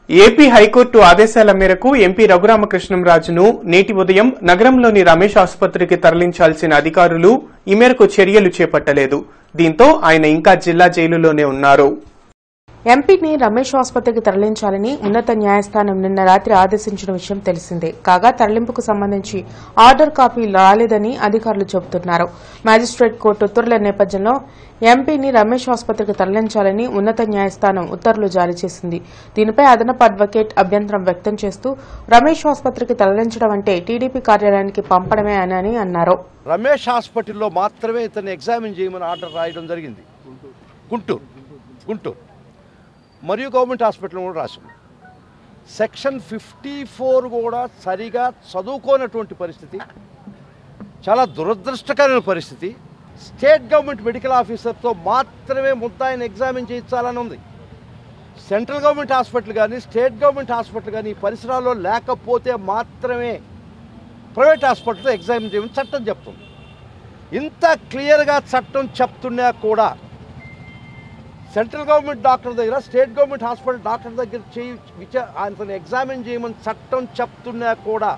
AP high court ఆదేశాల మేరకు MP రఘురామకృష్ణంరాజును నేటి ఉదయం నగరంలోని రమేష్ ఆసుపత్రికి తరలించాల్సిన అధికారులు ఈ మేరకు చర్యలు చేపట్టలేదు దీంతో ఆయన ఇంకా జిల్లా జైలులోనే ఉన్నారు ఎంపీని రమేష్ ఆసుపత్రికి తరలించాలని ఉన్నత న్యాయస్థానం నిన్న రాత్రి ఆదేశించిన విషయం తెలిసిందే కాగా తరలింపుకు సంబంధించి ఆర్డర్ కాపీ రాలేదని అధికారులు చెబుతున్నారు మ్యాజిస్ట్రేట్ కోర్టు ఉత్తర్వుల నేపథ్యంలో ఎంపీని రమేష్ ఆసుపత్రికి తరలించాలని ఉన్నత న్యాయస్థానం ఉత్తర్వులు జారీ చేసింది దీనిపై అదనపు అడ్వకేట్ అభ్యంతరం వ్యక్తం చేస్తూ రమేష్ ఆసుపత్రికి తరలించడం అంటే టీడీపీ కార్యాలయానికి పంపడమే అని అన్నారు రమేష్ హాస్పిటల్లో మాత్రమే ఇతన్ని ఎగ్జామిన్ చేయమని ఆర్డర్ రాయడం జరిగింది గుంటూరు గుంటూరు మరియు గవర్నమెంట్ హాస్పిటల్ కూడా రాసింది సెక్షన్ ఫిఫ్టీ ఫోర్ కూడా సరిగా చదువుకోనటువంటి పరిస్థితి చాలా దురదృష్టకరమైన పరిస్థితి స్టేట్ గవర్నమెంట్ మెడికల్ ఆఫీసర్తో మాత్రమే ముద్దాయిని ఎగ్జామిన్ చేయించాలని ఉంది సెంట్రల్ గవర్నమెంట్ హాస్పిటల్ కానీ స్టేట్ గవర్నమెంట్ హాస్పిటల్ కానీ ఈ పరిసరాల్లో లేకపోతే మాత్రమే ప్రైవేట్ హాస్పిటల్లో ఎగ్జామిన్ చేయమని చట్టం చెప్తుంది ఇంత క్లియర్గా చట్టం చెప్తున్నా కూడా సెంట్రల్ గవర్నమెంట్ డాక్టర్ దగ్గర స్టేట్ గవర్నమెంట్ హాస్పిటల్ డాక్టర్ దగ్గర చేయి విచా ఆయనతో ఎగ్జామిన్ చేయమని చట్టం చెప్తున్నా కూడా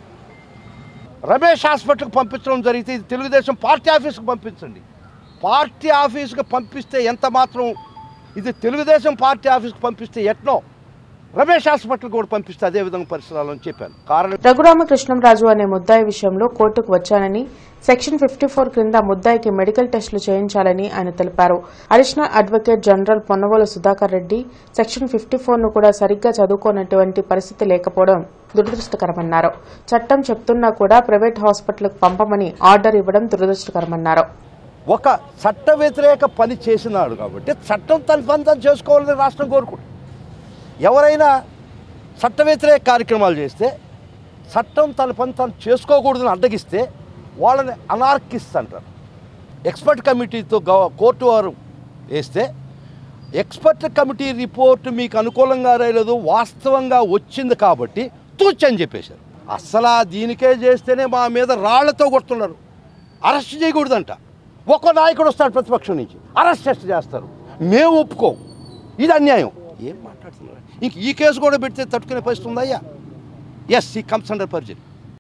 రమేష్ హాస్పిటల్కి పంపించడం జరిగితే ఇది తెలుగుదేశం పార్టీ ఆఫీస్కి పంపించండి పార్టీ ఆఫీస్కి పంపిస్తే ఎంత మాత్రం ఇది తెలుగుదేశం పార్టీ ఆఫీస్కి పంపిస్తే ఎట్నో రమేష్ హాస్పిటల్ కూడా పంపిస్తే అదే విధంగా పరిసరాలు అని చెప్పాను కారణం రఘురామకృష్ణంరాజు అనే ముద్దాయి విషయంలో కోర్టుకు వచ్చానని సెక్షన్ ఫిఫ్టీ ఫోర్ క్రింద ముద్దాయికి మెడికల్ టెస్టులు చేయించాలని ఆయన తెలిపారు additional advocate general Ponnavolu Sudhakar Reddy section fifty four ను కూడా సరిగ్గా చదువుకోనటువంటి పరిస్థితి లేకపోవడం దురదృష్టకరమన్నారు చట్టం చెప్తున్నా కూడా ప్రైవేట్ హాస్పిటల్కు పంపమని ఆర్డర్ ఇవ్వడం దురదృష్టకరమన్నారు ఒక చట్ట వ్యతిరేక పని చేసినాడు కాబట్టి చట్టం తన పని తను చేసుకోవాలని రాష్ట్రం కోరుకుంటుంది ఎవరైనా చట్ట వ్యతిరేక కార్యక్రమాలు చేస్తే చట్టం తన పని తను చేసుకోకూడదని అడ్డగిస్తే వాళ్ళని అనార్కిస్ట్ అంటారు ఎక్స్పర్ట్ కమిటీతో గవ కోర్టు వారు వేస్తే ఎక్స్పర్ట్ కమిటీ రిపోర్ట్ మీకు అనుకూలంగా రాయలేదు వాస్తవంగా వచ్చింది కాబట్టి తూచని చెప్పేశారు అసలు ఆ దీనికే చేస్తేనే మా మీద రాళ్లతో కొడుతున్నారు అరెస్ట్ చేయకూడదంట ఒక్కో నాయకుడు వస్తాడు ప్రతిపక్షం నుంచి అరెస్ట్ టెస్ట్ చేస్తారు మేము ఒప్పుకోం ఇది అన్యాయం ఏం మాట్లాడుతున్నారు ఇంక ఈ కేసు కూడా పెడితే తట్టుకునే పరిస్థితి ఉందయ్యా ఎస్ ఈ కమ్స్ అండర్ పర్జరీ